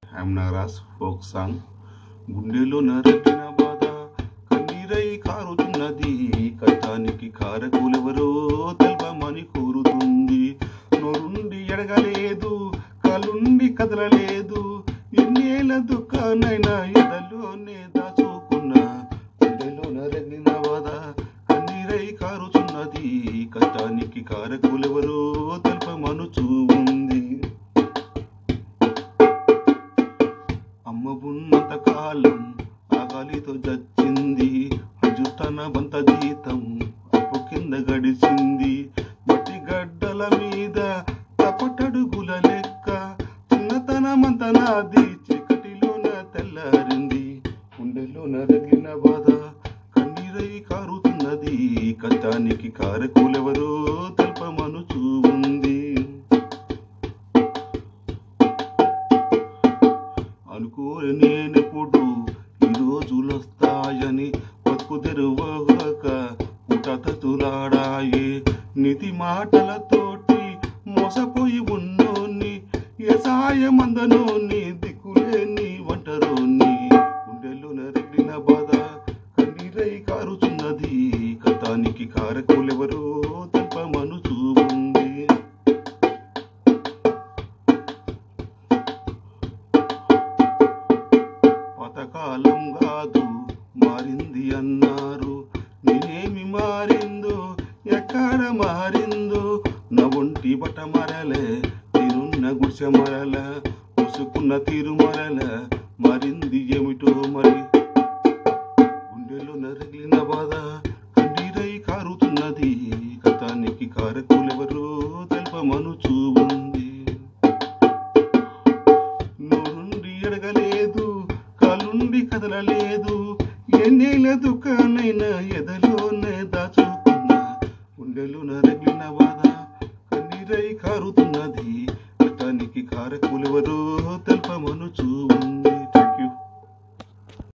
I'm Nagaraj folk song గుండెలో నరగిన బాధ కన్నీరై కారుతున్నది కష్టానికి కారకులెవరో తెల్పమని కోరుతుంది నోరుండి ఎడగలేదు కాలుండి కదలలేదు ఎన్నేళ్ళ దుఃఖానైనా ఎదలోనే దాచుకున్న గుండెలో నరగిన బాధ కన్నీరై కారుతున్నది కష్టానికి కారకులెవరో తెల్పమనుచూ ఉంది అమ్మ ఉన్నంత కాలం ఆగాలితో చచ్చింది అజు తన బంత జీతం అప్పు కింద గడిచింది మట్టి గడ్డల మీద తపటడుగుల లెక్క చిన్నతనమంత నాది చీకటిలోన తెల్లారింది గుండెలోన రగిన బాధ కన్నీరై కారుతున్నది కష్టానికి కారకులెవరో తెల్పమనుచూ ఉంది అనుకోని నేనెప్పుడు ఈ రోజులు వస్తాయని బతుకు తెరువక పుటతతులాడాయి నిధి మాటలతోటి మోసపోయి ఉన్నోని ఏ సాయమందనోని దిక్కులేని వంటరోని గుండెలు నరిగిన బాధ కన్నీరై కారుచున్నది కథానికి కారకులెవరో తెంపమనుచూ ఉంది పతకాలం కాదు మారింది అన్నారు నేనేమి మారిందో ఎక్కడ మారిందో నా ఒంటి బట్ట మరలే నేనున్న గుడిసె మరల ముసుకున్న తీరు మరల మారింది ఏమిటో మరి గుండెలో నరగిన బాధ కన్నీరై కారుతున్నది కథానికి కారకులెవరో తెల్పమనుచూ ఉంది నోరుండి ఎడగలేదు కాలుండి కదలలేదు ఎన్నేళ్ళ దుఃఖానైనా ఎదలోనే దాచుకున్న గుండెలు నరగిన బాధ కన్నీరై కారుతున్నది కటానికి కారకులెవరో తెల్పమనుచూ